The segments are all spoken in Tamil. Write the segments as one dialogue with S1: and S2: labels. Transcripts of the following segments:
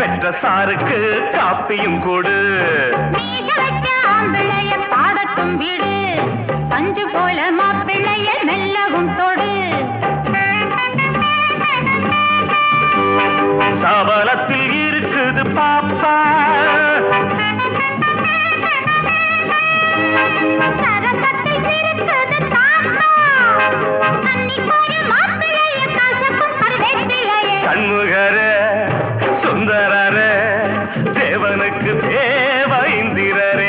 S1: பெற்ற சாருக்கு காப்பியும் கொடு
S2: மீச வச்ச ஆம்பிள்ளைய பாடட்டும் வீடு பஞ்சு போல மாப்பிள்ளைய மெல்லவும் தொடு
S1: சபலத்தில் இருக்குது பாப்பா
S2: சரசத்தில் சிரித்தது தாத்தா அன்னி போல மாப்பிள்ளைய கசக்கும் கருவேப்பிள்ளைய
S1: சண்முகரே சுந்தரரே தேவனுக்கு தேவ இந்திரரே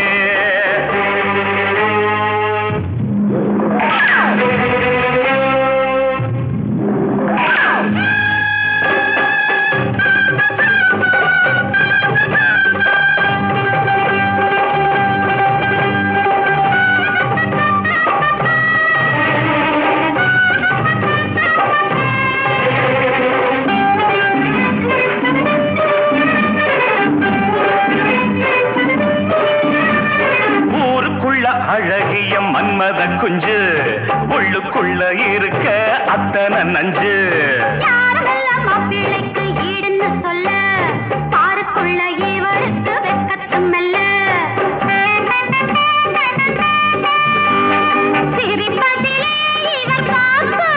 S1: ஊருக்குள்ள அழகிய மன்மத குஞ்சு உள்ளுக்குள்ள இருக்க அத்தனை நஞ்சு
S2: யாரெல்லாம் மாப்பிள்ளைக்கு ஈடுன்னு சொல்ல பாருக்குள்ள இவருக்கு வெக்கட்டும் மெல்ல சிரிப்பதிலே இவர் பாப்பா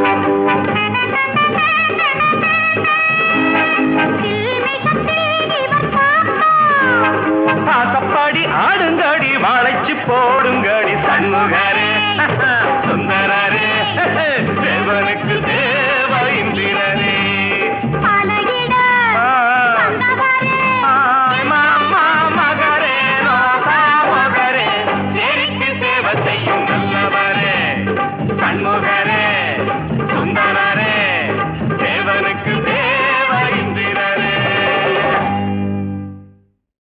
S2: சில்மிஷத்தில் இவர் பாப்பா
S1: ஆசப்பாடி ஆடுங்கடி வாழைச்சு போடுங்கடி சண்முக